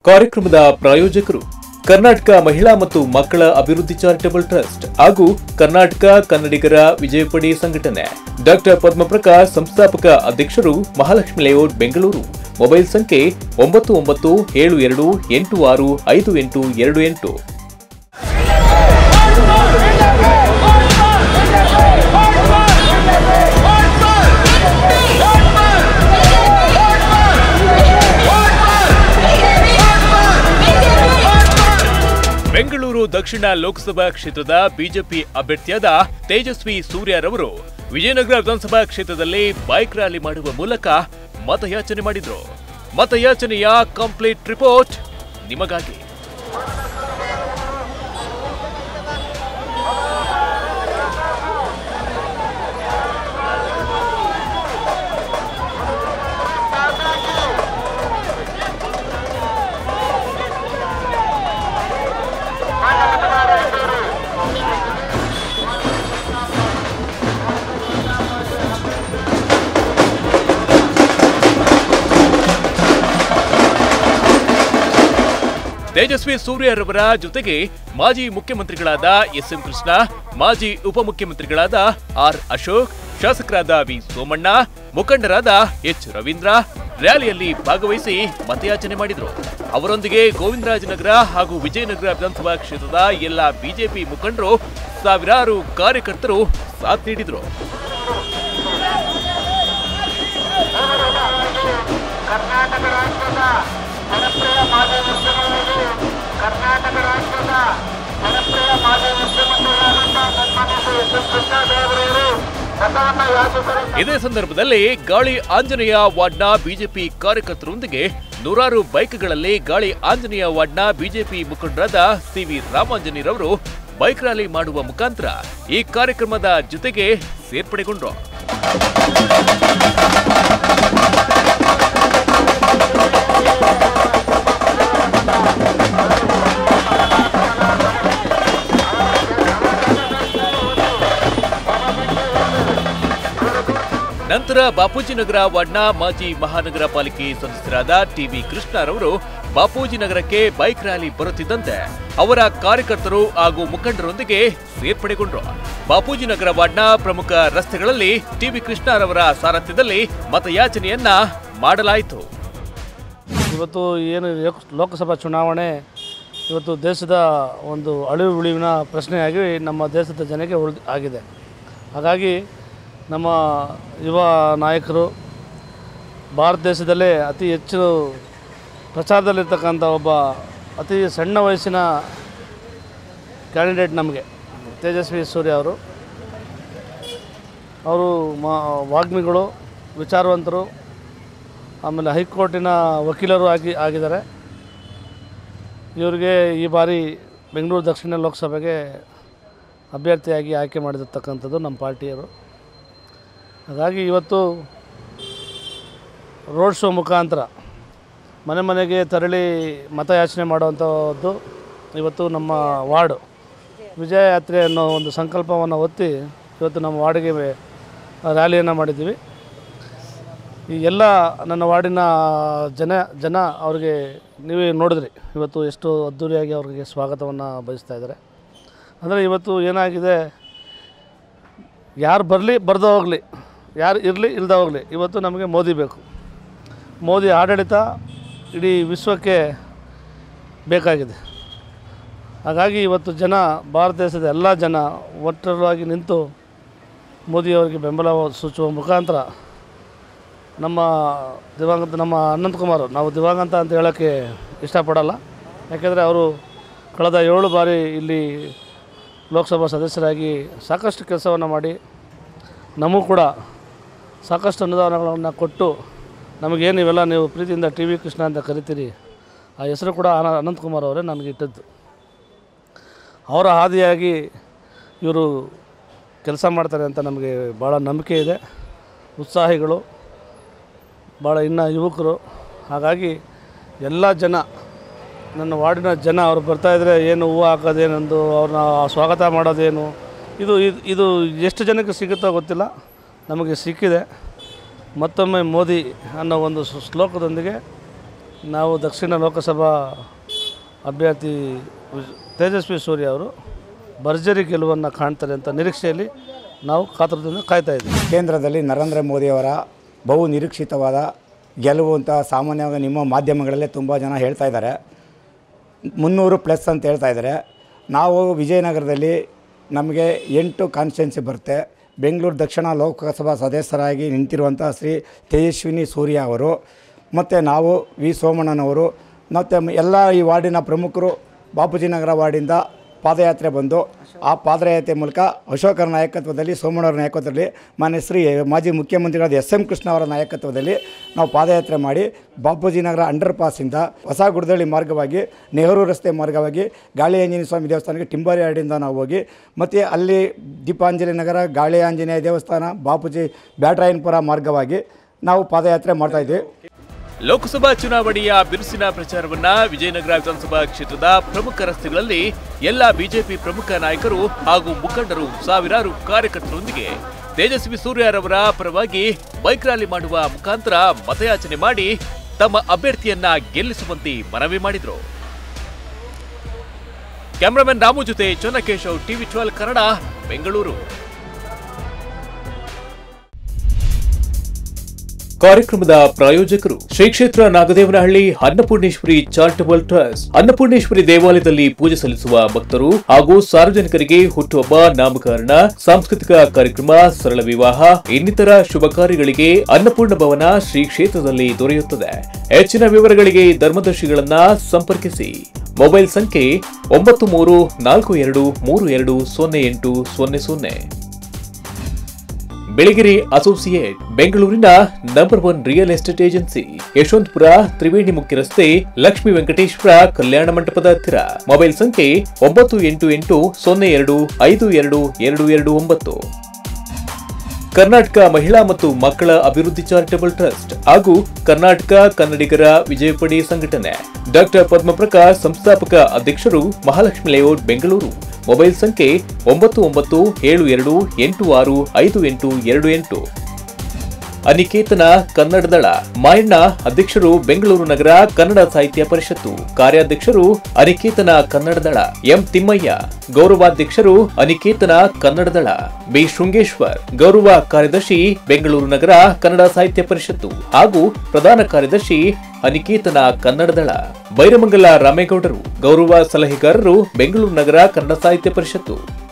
ಕಾರ್ಯಕ್ರಮದ ಪ್ರಾಯೋಜಕರು ಕರ್ನಾಟಕ ಮಹಿಳಾ ಮತ್ತು ಮಕ್ಕಳ ಅಭಿವೃದ್ಧಿ ಚಾರಿಟಬಲ್ ಟ್ರಸ್ಟ್ ಹಾಗೂ ಕರ್ನಾಟಕ ಕನ್ನಡಿಗರ ವಿಜಯಪಡಿ ಸಂಘಟನೆ ಡಾಕ್ಟರ್ ಪದ್ಮಪ್ರಕಾಶ್ ಸಂಸ್ಥಾಪಕ ಅಧ್ಯಕ್ಷರು ಮಹಾಲಕ್ಷ್ಮಿ ಲೇಔಟ್ ಬೆಂಗಳೂರು ಮೊಬೈಲ್ ಸಂಖ್ಯೆ ಒಂಬತ್ತು ಒಂಬತ್ತು ಏಳು ಎರಡು ಎಂಟು ಆರು ಐದು ಎಂಟು ಎರಡು ಎಂಟು ಬೆಂಗಳೂರು ದಕ್ಷಿಣ ಲೋಕಸಭಾ ಕ್ಷೇತ್ರದ ಬಿಜೆಪಿ ಅಭ್ಯರ್ಥಿಯಾದ ತೇಜಸ್ವಿ ಸೂರ್ಯರವರು ವಿಜಯನಗರ ವಿಧಾನಸಭಾ ಕ್ಷೇತ್ರದಲ್ಲಿ ಬೈಕ್ ರ್ಯಾಲಿ ಮಾಡುವ ಮೂಲಕ ಮತಯಾಚನೆ ಮಾಡಿದ್ರು ಮತಯಾಚನೆಯ ಕಂಪ್ಲೀಟ್ ರಿಪೋರ್ಟ್ ನಿಮಗಾಗಿ ತೇಜಸ್ವಿ ಸೂರ್ಯರವರ ಜೊತೆಗೆ ಮಾಜಿ ಮುಖ್ಯಮಂತ್ರಿಗಳಾದ ಎಸ್ ಎಂ ಕೃಷ್ಣ ಮಾಜಿ ಉಪಮುಖ್ಯಮಂತ್ರಿಗಳಾದ ಆರ್ ಅಶೋಕ್ ಶಾಸಕರಾದ ವಿ ಸೋಮಣ್ಣ ಮುಖಂಡರಾದ ಎಚ್ ರವೀಂದ್ರ ರ್ಯಾಲಿಯಲ್ಲಿ ಭಾಗವಹಿಸಿ ಮತಯಾಚನೆ ಮಾಡಿದರು ಅವರೊಂದಿಗೆ ಗೋವಿಂದರಾಜನಗರ ಹಾಗೂ ವಿಜಯನಗರ ವಿಧಾನಸಭಾ ಕ್ಷೇತ್ರದ ಎಲ್ಲ ಬಿಜೆಪಿ ಮುಖಂಡರು ಸಾವಿರಾರು ಕಾರ್ಯಕರ್ತರು ಸಾಥ್ ನೀಡಿದರು ಕರ್ನಾಟಕ ರಾಜ್ಯದ ಜನಪ್ರಿಯ ಮಾಜಿ ಮುಖ್ಯಮಂತ್ರಿಗಳು ಕರ್ನಾಟಕ ರಾಜ್ಯದ ಜನಪ್ರಿಯ ಮಾಜಿ ಮುಖ್ಯಮಂತ್ರಿಗಳಾದಂತಹ ಸನ್ಮಾನ್ಯ ಶ್ರೀ ಎಸ್ ಎಂ ಕೃಷ್ಣದೇವರವರು ಮತವನ್ನ ಯಾಚಿಸಲು ಇದೇ ಸಂದರ್ಭದಲ್ಲಿ ಗಾಳಿ ಆಂಜನೇಯ ವಾರ್ಡ್ನ ಬಿಜೆಪಿ ಕಾರ್ಯಕರ್ತರೊಂದಿಗೆ ನೂರಾರು ಬೈಕ್ಗಳಲ್ಲಿ ಗಾಳಿ ಆಂಜನೇಯ ವಾರ್ಡ್ನ ಬಿಜೆಪಿ ಮುಖಂಡರಾದ ಸಿವಿ ರಾಮಾಂಜನೇಯರವರು ಬೈಕ್ ರ್ಯಾಲಿ ಮಾಡುವ ಮುಖಾಂತರ ಈ ಕಾರ್ಯಕ್ರಮದ ಜೊತೆಗೆ ಸೇರ್ಪಡೆಗೊಂಡ್ರು ನಂತರ ಬಾಪೂಜಿನಗರ ವಾರ್ಡ್ನ ಮಾಜಿ ಮಹಾನಗರ ಪಾಲಿಕೆ ಸದಸ್ಯರಾದ ಟಿವಿ ಕೃಷ್ಣರವರು ಬಾಪೂಜಿ ನಗರಕ್ಕೆ ಬೈಕ್ ರ್ಯಾಲಿ ಬರುತ್ತಿದ್ದಂತೆ ಅವರ ಕಾರ್ಯಕರ್ತರು ಹಾಗೂ ಮುಖಂಡರೊಂದಿಗೆ ಸೇರ್ಪಡೆಗೊಂಡರು ಬಾಪೂಜಿ ನಗರ ವಾರ್ಡ್ನ ಪ್ರಮುಖ ರಸ್ತೆಗಳಲ್ಲಿ ಟಿವಿ ಕೃಷ್ಣರವರ ಸಾರಥ್ಯದಲ್ಲಿ ಮತಯಾಚನೆಯನ್ನ ಮಾಡಲಾಯಿತು ಇವತ್ತು ಏನು ಲೋಕ- ಲೋಕಸಭಾ ಚುನಾವಣೆ ಇವತ್ತು ದೇಶದ ಒಂದು ಅಳಿವು ಉಳಿವಿನ ಪ್ರಶ್ನೆಯಾಗಿ ನಮ್ಮ ದೇಶದ ಜನಕ್ಕೆ ಉಳಿದು ಆಗಿದೆ ಹಾಗಾಗಿ ನಮ್ಮ ಯುವ ನಾಯಕರು ಭಾರತ ದೇಶದಲ್ಲೇ ಅತಿ ಹೆಚ್ಚು ಪ್ರಚಾರದಲ್ಲಿರ್ತಕ್ಕಂಥ ಒಬ್ಬ ಅತಿ ಸಣ್ಣ ವಯಸ್ಸಿನ ಕ್ಯಾಂಡಿಡೇಟ್ ನಮಗೆ ತೇಜಸ್ವಿ ಸೂರ್ಯ ಅವರು ಅವರು ಮಾ ವಾಗ್ಮಿಗಳು ವಿಚಾರವಂತರು ಆಮೇಲೆ ಹೈಕೋರ್ಟಿನ ವಕೀಲರು ಆಗಿ ಆಗಿದ್ದಾರೆ ಇವರಿಗೆ ಈ ಬಾರಿ ಬೆಂಗಳೂರು ದಕ್ಷಿಣ ಲೋಕಸಭೆಗೆ ಅಭ್ಯರ್ಥಿಯಾಗಿ ಆಯ್ಕೆ ಮಾಡಿರ್ತಕ್ಕಂಥದ್ದು ನಮ್ಮ ಪಾರ್ಟಿಯವರು ಹಾಗಾಗಿ ಇವತ್ತು ರೋಡ್ ಶೋ ಮುಖಾಂತರ ಮನೆ ಮನೆಗೆ ತೆರಳಿ ಮತಯಾಚನೆ ಮಾಡುವಂಥದ್ದು ಇವತ್ತು ನಮ್ಮ ವಾರ್ಡು ವಿಜಯ ಯಾತ್ರೆ ಅನ್ನೋ ಒಂದು ಸಂಕಲ್ಪವನ್ನು ಒತ್ತಿ ಇವತ್ತು ನಮ್ಮ ವಾರ್ಡಿಗೆ ರ್ಯಾಲಿಯನ್ನು ಮಾಡಿದ್ದೀವಿ ಈ ಎಲ್ಲ ನನ್ನ ವಾರ್ಡಿನ ಜನ ಜನ ಅವ್ರಿಗೆ ನೀವೇ ನೋಡಿದ್ರಿ ಇವತ್ತು ಎಷ್ಟು ಅದ್ಧೂರಿಯಾಗಿ ಅವ್ರಿಗೆ ಸ್ವಾಗತವನ್ನು ಬಯಸ್ತಾ ಇದ್ದಾರೆ ಅಂದರೆ ಇವತ್ತು ಏನಾಗಿದೆ ಯಾರು ಬರಲಿ ಬರ್ದೇ ಹೋಗಲಿ ಯಾರು ಇರಲಿ ಇಲ್ಲದೆ ಹೋಗಲಿ ಇವತ್ತು ನಮಗೆ ಮೋದಿ ಬೇಕು ಮೋದಿ ಆಡಳಿತ ಇಡೀ ವಿಶ್ವಕ್ಕೆ ಬೇಕಾಗಿದೆ ಹಾಗಾಗಿ ಇವತ್ತು ಜನ ಭಾರತ ದೇಶದ ಎಲ್ಲ ಜನ ಒಟ್ಟರಾಗಿ ನಿಂತು ಮೋದಿಯವರಿಗೆ ಬೆಂಬಲ ಸೂಚುವ ಮುಖಾಂತರ ನಮ್ಮ ದಿವಂಗತ ನಮ್ಮ ಅನಂತಕುಮಾರ್ ನಾವು ದಿವಂಗತ ಅಂತ ಹೇಳೋಕ್ಕೆ ಇಷ್ಟಪಡಲ್ಲ ಯಾಕೆಂದರೆ ಅವರು ಕಳೆದ ಏಳು ಬಾರಿ ಇಲ್ಲಿ ಲೋಕಸಭಾ ಸದಸ್ಯರಾಗಿ ಸಾಕಷ್ಟು ಕೆಲಸವನ್ನು ಮಾಡಿ ನಮಗೂ ಕೂಡ ಸಾಕಷ್ಟು ಅನುದಾನಗಳನ್ನು ಕೊಟ್ಟು ನಮಗೇನು ಇವೆಲ್ಲ ನೀವು ಪ್ರೀತಿಯಿಂದ ಟಿ ವಿ ಕೃಷ್ಣ ಅಂತ ಕರಿತೀರಿ ಆ ಹೆಸರು ಕೂಡ ಅನ ಅನಂತಕುಮಾರ್ ಅವರೇ ನನಗೆ ಇಟ್ಟದ್ದು ಅವರ ಹಾದಿಯಾಗಿ ಇವರು ಕೆಲಸ ಮಾಡ್ತಾರೆ ಅಂತ ನಮಗೆ ಭಾಳ ನಂಬಿಕೆ ಇದೆ ಉತ್ಸಾಹಿಗಳು ಭಾಳ ಇನ್ನು ಯುವಕರು ಹಾಗಾಗಿ ಎಲ್ಲ ಜನ ನನ್ನ ವಾರ್ಡಿನ ಜನ ಅವ್ರು ಬರ್ತಾಯಿದ್ರೆ ಏನು ಹೂವು ಹಾಕೋದೇನೊಂದು ಅವ್ರನ್ನ ಸ್ವಾಗತ ಮಾಡೋದೇನು ಇದು ಇದು ಇದು ಎಷ್ಟು ಜನಕ್ಕೆ ಸಿಗುತ್ತೋ ಗೊತ್ತಿಲ್ಲ ನಮಗೆ ಸಿಕ್ಕಿದೆ ಮತ್ತೊಮ್ಮೆ ಮೋದಿ ಅನ್ನೋ ಒಂದು ಶ್ಲೋಕದೊಂದಿಗೆ ನಾವು ದಕ್ಷಿಣ ಲೋಕಸಭಾ ಅಭ್ಯರ್ಥಿ ವಿಜ್- ತೇಜಸ್ವಿ ಸೂರ್ಯ ಅವರು ಭರ್ಜರಿ ಗೆಲುವನ್ನು ಕಾಣ್ತಾರೆ ಅಂತ ನಿರೀಕ್ಷೆಯಲ್ಲಿ ನಾವು ಕಾತರದಿಂದ ಕಾಯ್ತಾ ಇದ್ದೀವಿ ಕೇಂದ್ರದಲ್ಲಿ ನರೇಂದ್ರ ಮೋದಿಯವರ ಬಹು ನಿರೀಕ್ಷಿತವಾದ ಗೆಲುವು ಅಂತ ಸಾಮಾನ್ಯವಾಗಿ ನಿಮ್ಮ ಮಾಧ್ಯಮಗಳಲ್ಲೇ ತುಂಬ ಜನ ಹೇಳ್ತಾ ಇದ್ದಾರೆ ಮುನ್ನೂರು ಪ್ಲಸ್ ಅಂತ ಹೇಳ್ತಾ ಇದ್ದಾರೆ ನಾವು ವಿಜಯನಗರದಲ್ಲಿ ನಮಗೆ ಎಂಟು ಕಾನ್ಸ್ಟಿಟ್ಯೂನ್ಸಿ ಬರುತ್ತೆ ಬೆಂಗಳೂರು ದಕ್ಷಿಣ ಲೋಕಸಭಾ ಸದಸ್ಯರಾಗಿ ನಿಂತಿರುವಂಥ ಶ್ರೀ ತೇಜಸ್ವಿನಿ ಸೂರ್ಯ ಅವರು ಮತ್ತು ನಾವು ವಿ ಸೋಮಣ್ಣನವರು ಮತ್ತು ಎಲ್ಲ ಈ ವಾರ್ಡಿನ ಪ್ರಮುಖರು ಬಾಪೂಜಿ ನಗರ ವಾರ್ಡಿಂದ ಪಾದಯಾತ್ರೆ ಬಂದು ಆ ಪಾದಯಾತ್ರೆ ಮೂಲಕ ಅಶೋಕರ ನಾಯಕತ್ವದಲ್ಲಿ ಸೋಮಣ್ಣವರ ನಾಯಕತ್ವದಲ್ಲಿ ಮಾನ್ಯ ಶ್ರೀ ಮಾಜಿ ಮುಖ್ಯಮಂತ್ರಿಗಳಾದ ಎಸ್ ಎಂ ಕೃಷ್ಣ ಅವರ ನಾಯಕತ್ವದಲ್ಲಿ ನಾವು ಪಾದಯಾತ್ರೆ ಮಾಡಿ ಬಾಪೂಜಿ ನಗರ ಅಂಡರ್ ಪಾಸಿಂದ ಹೊಸ ಗುಡದಳ್ಳಿ ಮಾರ್ಗವಾಗಿ ನೆಹರು ರಸ್ತೆ ಮಾರ್ಗವಾಗಿ ಗಾಳಿ ಆಂಜನೇಯ ಸ್ವಾಮಿ ದೇವಸ್ಥಾನಕ್ಕೆ ಟಿಂಬಾರಿ ಹಾಡಿಂದ ನಾವು ಹೋಗಿ ಮತ್ತು ಅಲ್ಲಿ ದೀಪಾಂಜಲಿ ನಗರ ಗಾಳಿ ಆಂಜನೇಯ ದೇವಸ್ಥಾನ ಬಾಪೂಜಿ ಬ್ಯಾಟ್ರಾಯನ್ಪುರ ಮಾರ್ಗವಾಗಿ ನಾವು ಪಾದಯಾತ್ರೆ ಮಾಡ್ತಾಯಿದ್ವಿ ಲೋಕಸಭಾ ಚುನಾವಣೆಯ ಬಿರುಸಿನ ಪ್ರಚಾರವನ್ನ ವಿಜಯನಗರ ವಿಧಾನಸಭಾ ಕ್ಷೇತ್ರದ ಪ್ರಮುಖ ರಸ್ತೆಗಳಲ್ಲಿ ಎಲ್ಲ ಬಿಜೆಪಿ ಪ್ರಮುಖ ನಾಯಕರು ಹಾಗೂ ಮುಖಂಡರು ಸಾವಿರಾರು ಕಾರ್ಯಕರ್ತರೊಂದಿಗೆ ತೇಜಸ್ವಿ ಸೂರ್ಯರವರ ಪರವಾಗಿ ಬೈಕ್ ರ್ಯಾಲಿ ಮಾಡುವ ಮುಖಾಂತರ ಮತಯಾಚನೆ ಮಾಡಿ ತಮ್ಮ ಅಭ್ಯರ್ಥಿಯನ್ನ ಗೆಲ್ಲಿಸುವಂತೆ ಮನವಿ ಮಾಡಿದ್ರು ಕ್ಯಾಮರಾಮನ್ ರಾಮು ಜೊತೆ ಚನ್ನಕೇಶವ್ ಟಿವಿ ಟ್ವೆಲ್ ಕನ್ನಡ ಬೆಂಗಳೂರು ಕಾರ್ಯಕ್ರಮದ ಪ್ರಾಯೋಜಕರು ಶ್ರೀ ಕ್ಷೇತ್ರ ನಾಗದೇವನಹಳ್ಳಿ ಅನ್ನಪೂರ್ಣೇಶ್ವರಿ ಚಾರಿಟಬಲ್ ಟ್ರಸ್ಟ್ ಅನ್ನಪೂರ್ಣೇಶ್ವರಿ ದೇವಾಲಯದಲ್ಲಿ ಪೂಜೆ ಸಲ್ಲಿಸುವ ಭಕ್ತರು ಹಾಗೂ ಸಾರ್ವಜನಿಕರಿಗೆ ಹುಟ್ಟುಹಬ್ಬ ನಾಮಕರಣ ಸಾಂಸ್ಕೃತಿಕ ಕಾರ್ಯಕ್ರಮ ಸರಳ ವಿವಾಹ ಇನ್ನಿತರ ಶುಭ ಕಾರ್ಯಗಳಿಗೆ ಅನ್ನಪೂರ್ಣ ಭವನ ಶ್ರೀ ಕ್ಷೇತ್ರದಲ್ಲಿ ದೊರೆಯುತ್ತದೆ ಹೆಚ್ಚಿನ ವಿವರಗಳಿಗೆ ಧರ್ಮದರ್ಶಿಗಳನ್ನ ಸಂಪರ್ಕಿಸಿ ಮೊಬೈಲ್ ಸಂಖ್ಯೆ ಒಂಬತ್ತು ಮೂರು ನಾಲ್ಕು ಎರಡು ಮೂರು ಎರಡು ಸೊನ್ನೆ ಎಂಟು ಸೊನ್ನೆ ಸೊನ್ನೆ ಬೆಳಗೆರೆ ಅಸೋಸಿಯೇಟ್ ಬೆಂಗಳೂರಿನ number one real estate agency Yeshwanthpur Triveni ಮುಖ್ಯ ರಸ್ತೆ ಲಕ್ಷ್ಮೀ ವೆಂಕಟೇಶ್ವರ ಕಲ್ಯಾಣ ಮಂಟಪದ ಹತ್ತಿರ ಮೊಬೈಲ್ ಸಂಖ್ಯೆ ಒಂಬತ್ತು ಎಂಟು ಎಂಟು ಸೊನ್ನೆ ಎರಡು ಐದು ಎರಡು ಎರಡು ಎರಡು ಒಂಬತ್ತು ಕರ್ನಾಟಕ ಮಹಿಳಾ ಮತ್ತು ಮಕ್ಕಳ ಅಭಿವೃದ್ಧಿ ಚಾರಿಟಬಲ್ ಟ್ರಸ್ಟ್ ಹಾಗೂ ಕರ್ನಾಟಕ ಕನ್ನಡಿಗರ ವಿಜಯಪಡಿ ಸಂಘಟನೆ ಡಾಕ್ಟರ್ ಪದ್ಮಪ್ರಕಾಶ್ ಸಂಸ್ಥಾಪಕ ಅಧ್ಯಕ್ಷರು ಮಹಾಲಕ್ಷ್ಮಿ ಲೇಔಟ್ ಬೆಂಗಳೂರು ಮೊಬೈಲ್ ಸಂಖ್ಯೆ ಒಂಬತ್ತು ಒಂಬತ್ತು ಏಳು ಎರಡು ಎಂಟು ಆರು ಐದು ಎಂಟು ಎರಡು ಎಂಟು ಅನಿಕೇತನ ಕನ್ನಡ ದಳ ಮಾಯಣ್ಣ ಅಧ್ಯಕ್ಷರು ಬೆಂಗಳೂರು ನಗರ ಕನ್ನಡ ಸಾಹಿತ್ಯ ಪರಿಷತ್ತು ಕಾರ್ಯಾಧ್ಯಕ್ಷರು ಅನಿಕೇತನ ಕನ್ನಡ ದಳ ಎಂ ತಿಮ್ಮಯ್ಯ ಗೌರವಾಧ್ಯಕ್ಷರು ಅನಿಕೇತನ ಕನ್ನಡ ದಳ ಬಿ ಶೃಂಗೇಶ್ವರ್ ಗೌರವ ಕಾರ್ಯದರ್ಶಿ ಬೆಂಗಳೂರು ನಗರ ಕನ್ನಡ ಸಾಹಿತ್ಯ ಪರಿಷತ್ತು ಹಾಗೂ ಪ್ರಧಾನ ಕಾರ್ಯದರ್ಶಿ ಅನಿಕೇತನ ಕನ್ನಡ ದಳ ಬೈರಮಂಗಲ ರಾಮೇಗೌಡರು ಗೌರವ ಸಲಹೆಗಾರರು ಬೆಂಗಳೂರು ನಗರ ಕನ್ನಡ ಸಾಹಿತ್ಯ ಪರಿಷತ್ತು